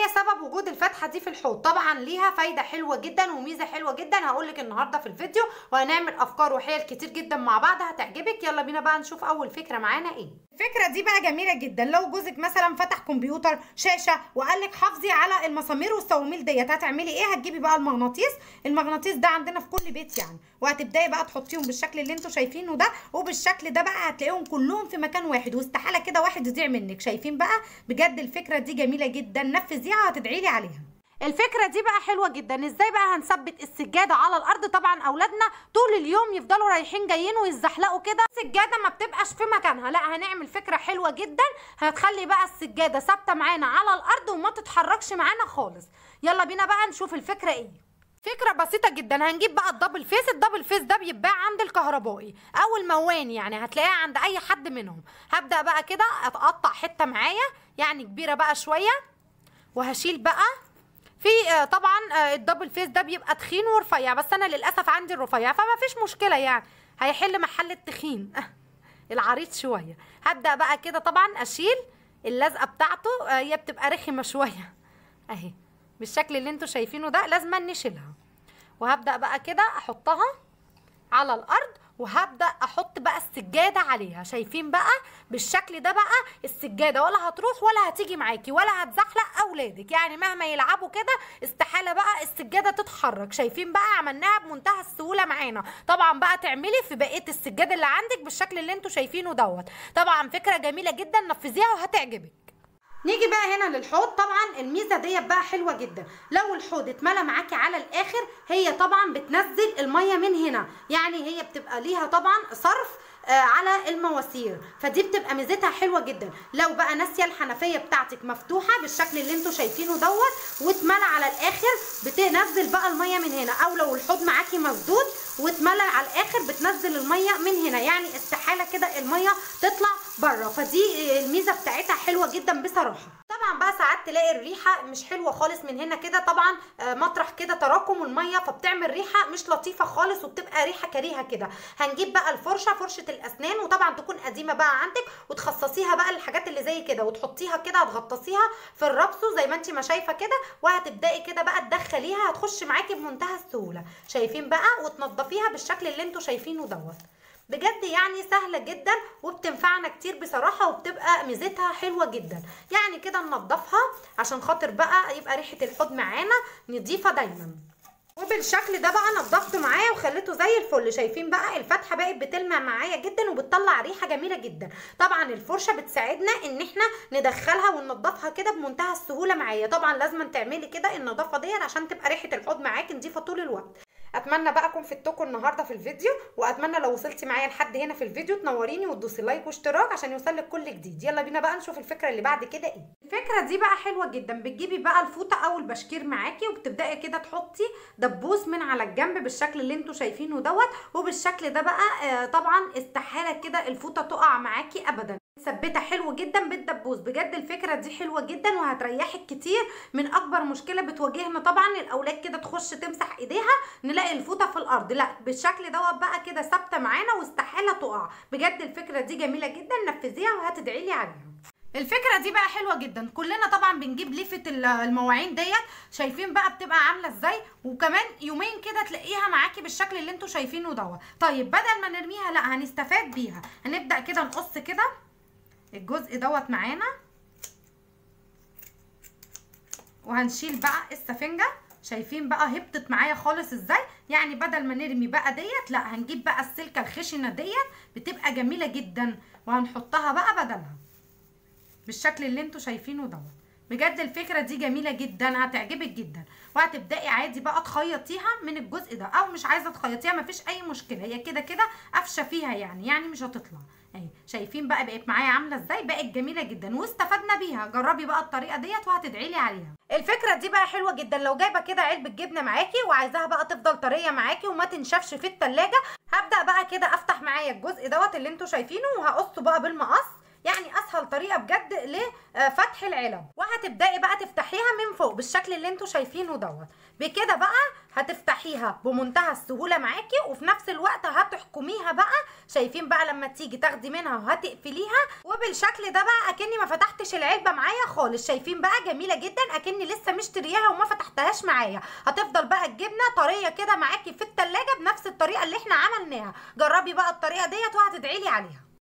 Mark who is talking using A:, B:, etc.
A: هي سبب وجود الفتحه دي في الحوض طبعا ليها فايده حلوه جدا وميزه حلوه جدا هقول لك النهارده في الفيديو وهنعمل افكار وحيل كتير جدا مع بعض هتعجبك يلا بينا بقى نشوف اول فكره معانا ايه الفكره دي بقى جميله جدا لو جوزك مثلا فتح كمبيوتر شاشه وقال لك حافظي على المسامير والصواميل ديت هتعملي ايه هتجيبي بقى المغناطيس المغناطيس ده عندنا في كل بيت يعني وهتبداي بقى تحطيهم بالشكل اللي انتوا شايفينه ده وبالشكل ده بقى هتلاقيهم كلهم في مكان واحد واستحاله كده واحد يضيع منك شايفين بقى بجد الفكره دي جميله جدا نفذيها وهتدعي لي عليها الفكره دي بقى حلوه جدا ازاي بقى هنثبت السجاده على الارض طبعا اولادنا طول اليوم يفضلوا رايحين جايين ويزحلقوا كده السجاده ما بتبقاش في مكانها لا هنعمل فكره حلوه جدا هتخلي بقى السجاده ثابته معانا على الارض وما تتحركش معانا خالص يلا بينا بقى نشوف الفكره ايه فكرة بسيطة جدا هنجيب بقى الدبل فيس الدبل فيس ده بيتباع عند الكهربائي او الموان يعني هتلاقيها عند اي حد منهم هبدأ بقى كده اتقطع حتة معايا يعني كبيرة بقى شوية وهشيل بقى في آه، طبعا آه، الدبل فيس ده بيبقى تخين ورفيع بس انا للاسف عندي الرفيع فما فيش مشكله يعني هيحل محل التخين العريض شويه هبدا بقى كده طبعا اشيل اللزقه بتاعته آه، هي بتبقى رخمه شويه اهي بالشكل اللي انتوا شايفينه ده لازم نشيلها وهبدا بقى كده احطها على الارض وهبدا احط بقى السجاده عليها شايفين بقى بالشكل ده بقى السجاده ولا هتروح ولا هتيجي معاكي ولا هتزحلق اولادك يعني مهما يلعبوا كده استحاله بقى السجاده تتحرك شايفين بقى عملناها بمنتهى السهوله معانا طبعا بقى تعملي في بقيه السجاده اللي عندك بالشكل اللي انتوا شايفينه دوت طبعا فكره جميله جدا نفذيها وهتعجبك نيجي بقى هنا للحوض طبعا الميزه ديت بقى حلوه جدا لو الحوض اتملى معاكي على الاخر هي طبعا بتنزل الميه من هنا يعني هي بتبقى ليها طبعا صرف آه، على المواسير فدي بتبقى ميزتها حلوه جدا لو بقى ناسيه الحنفيه بتاعتك مفتوحه بالشكل اللي انتوا شايفينه دوت واتملى على الاخر بتنزل بقى الميه من هنا او لو الحوض معاكي مسدود واتملى على الاخر بتنزل الميه من هنا يعني استحاله كده الميه تطلع بره فدي الميزه بتاعتها حلوه جدا بصراحه طبعا بقى ساعات تلاقي الريحه مش حلوه خالص من هنا كده طبعا آه، مطرح كده تراكم الميه فبتعمل ريحه مش لطيفه خالص وبتبقى ريحه كريهه كده هنجيب بقى الفرشه فرشه الاسنان وطبعا تكون قديمه بقى عندك وتخصصيها بقى الحاجات اللي زي كده وتحطيها كده هتغطسيها في الرابسو زي ما انت ما شايفه كده وهتبداي كده بقى تدخليها هتخش معاكي بمنتهى السهوله شايفين بقى وتنضفيها بالشكل اللي انتوا شايفينه دوت بجد يعني سهله جدا وبتنفعنا كتير بصراحه وبتبقى ميزتها حلوه جدا يعني كده ننضفها عشان خاطر بقى يبقى ريحه الحوض معانا نضيفه دايما وبالشكل ده بقى نضفته معايا وخليته زي الفل شايفين بقى الفتحه بقت بتلمع معايا جدا وبتطلع ريحه جميله جدا طبعا الفرشه بتساعدنا ان احنا ندخلها وننضفها كده بمنتهى السهوله معايا طبعا لازم تعملي كده النظافه ديت عشان تبقى ريحه الحوض معاكي نضيفه طول الوقت اتمنى بقى اكون فدتكم النهارده في الفيديو واتمنى لو وصلتي معايا لحد هنا في الفيديو تنوريني وتدوسي لايك واشتراك عشان يوصلك كل جديد يلا بينا بقى نشوف الفكره اللي بعد كده ايه الفكره دي بقى حلوه جدا بتجيبي بقى الفوطه او البشكير معاكي وبتبداي كده تحطي دبوس من على الجنب بالشكل اللي انتوا شايفينه دوت وبالشكل ده بقى آه طبعا استحاله كده الفوطه تقع معاكي ابدا مثبته حلو جدا بالدبوس بجد الفكره دي حلوه جدا وهتريحك كتير من اكبر مشكله بتواجهنا طبعا الاولاد كده تخش تمسح ايديها نلاقي الفوطه في الارض لا بالشكل دوت بقى كده ثابته معانا واستحاله تقع بجد الفكره دي جميله جدا نفذيها وهتدعي لي عليها الفكره دي بقى حلوه جدا كلنا طبعا بنجيب ليفه ال- المواعين ديت شايفين بقى بتبقى عامله ازاي وكمان يومين كده تلاقيها معاكي بالشكل اللي انتوا شايفينه دوت طيب بدل ما نرميها لا هنستفاد بيها هنبدا كده نقص كده الجزء دوت معانا وهنشيل بقى السفنجه شايفين بقى هبطت معايا خالص ازاي يعني بدل ما نرمي بقى ديت لا هنجيب بقى السلكه الخشنه ديت بتبقى جميله جدا وهنحطها بقى بدلها بالشكل اللي انتوا شايفينه دوت بجد الفكره دي جميله جدا هتعجبك جدا وهتبداي عادي بقى تخيطيها من الجزء ده او مش عايزه تخيطيها مفيش اي مشكله هي كده كده قافشه فيها يعني يعني مش هتطلع اهي شايفين بقى بقت معايا عامله ازاي بقت جميله جدا واستفدنا بيها جربي بقى الطريقه ديت وهتدعي لي عليها الفكره دي بقى حلوه جدا لو جايبه كده علبه جبنه معاكي وعايزاها بقى تفضل طريه معاكي وما تنشفش في التلاجة هبدا بقى كده افتح معايا الجزء دوت اللي انتوا شايفينه وهقصه بقى بالمقص يعني اسهل طريقه بجد لفتح العلب وهتبداي بقى تفتحيها من فوق بالشكل اللي انتوا شايفينه دوت بكده بقى هتفتحيها بمنتهى السهوله معاكي وفي نفس الوقت هتحكميها بقى شايفين بقى لما تيجي تاخدي منها وهتقفليها وبالشكل ده بقى اكني ما فتحتش العلبه معايا خالص شايفين بقى جميله جدا اكني لسه مشترياها وما فتحتهاش معايا هتفضل بقى الجبنه طريه كده معاكي في التلاجة بنفس الطريقه اللي احنا عملناها جربي بقى الطريقه ديت وهتدعي لي عليها